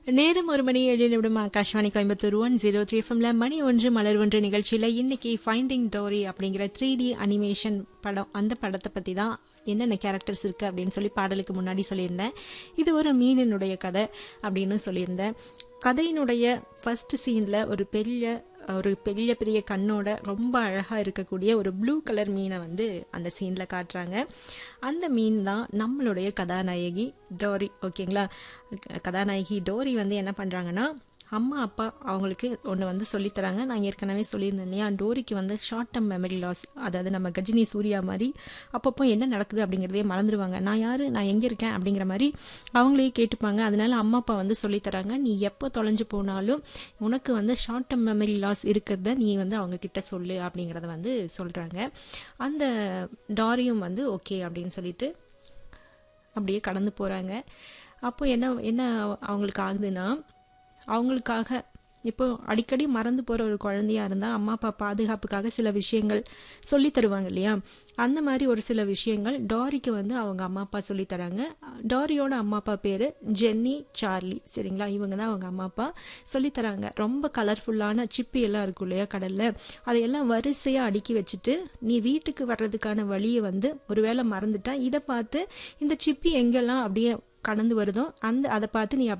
நேரம் ஒரு மணி ஏழு நிமிடம் Akashvani Coimbatore one zero three எஃப்எம்ல மணி ஒன்று மலர் ஒன்று நிகழ்ச்சியில் இன்னைக்கு ஃபைண்டிங் டோரி அப்படிங்கிற த்ரீ டி அனிமேஷன் படம் அந்த படத்தை பற்றி தான் என்னென்ன கேரக்டர்ஸ் இருக்குது அப்படின்னு சொல்லி பாடலுக்கு முன்னாடி சொல்லியிருந்தேன் இது ஒரு மீனினுடைய கதை அப்படின்னு சொல்லியிருந்தேன் கதையினுடைய ஃபர்ஸ்ட் சீனில் ஒரு பெரிய ஒரு பெரிய பெரிய கண்ணோட ரொம்ப அழகாக இருக்கக்கூடிய ஒரு ப்ளூ கலர் மீனை வந்து அந்த சீனில் காட்டுறாங்க அந்த மீன் தான் நம்மளுடைய கதாநாயகி டோரி ஓகேங்களா கதாநாயகி டோரி வந்து என்ன பண்ணுறாங்கன்னா அம்மா அப்பா அவங்களுக்கு ஒன்று வந்து சொல்லித்தராங்க நான் ஏற்கனவே சொல்லியிருந்தேன் இல்லையா டோரிக்கு வந்து ஷார்ட் டேர்ம் மெமரி லாஸ் அதாவது நம்ம கஜினி சூர்யா மாதிரி அப்பப்போ என்ன நடக்குது அப்படிங்கிறதே மறந்துடுவாங்க நான் யார் நான் எங்கே இருக்கேன் அப்படிங்கிற மாதிரி அவங்களே கேட்டுப்பாங்க அதனால அம்மா அப்பா வந்து சொல்லித்தராங்க நீ எப்போ தொலைஞ்சு போனாலும் உனக்கு வந்து ஷார்ட் டேர்ம் மெமரி லாஸ் இருக்கிறத நீ வந்து அவங்க கிட்ட சொல்லு அப்படிங்கிறத வந்து சொல்கிறாங்க அந்த டாரியும் வந்து ஓகே அப்படின்னு சொல்லிட்டு அப்படியே கடந்து போகிறாங்க அப்போ என்ன என்ன அவங்களுக்கு ஆகுதுன்னா அவங்களுக்காக இப்போ அடிக்கடி மறந்து போகிற ஒரு குழந்தையா இருந்தால் அம்மா அப்பா பாதுகாப்புக்காக சில விஷயங்கள் சொல்லி தருவாங்க இல்லையா அந்த மாதிரி ஒரு சில விஷயங்கள் டாரிக்கு வந்து அவங்க அம்மா அப்பா சொல்லி தராங்க டாரியோட அம்மா அப்பா பேர் ஜென்னி சார்லி சரிங்களா இவங்க தான் அவங்க அம்மா அப்பா சொல்லி தராங்க ரொம்ப கலர்ஃபுல்லான சிப்பி எல்லாம் இருக்கும் இல்லையா கடலில் அதையெல்லாம் வரிசையாக அடுக்கி வச்சுட்டு நீ வீட்டுக்கு வர்றதுக்கான வழியை வந்து ஒருவேளை மறந்துட்டா இதை பார்த்து இந்த சிப்பி எங்கெல்லாம் அப்படியே கடந்து வருதோ அந்த அதை பார்த்து நீ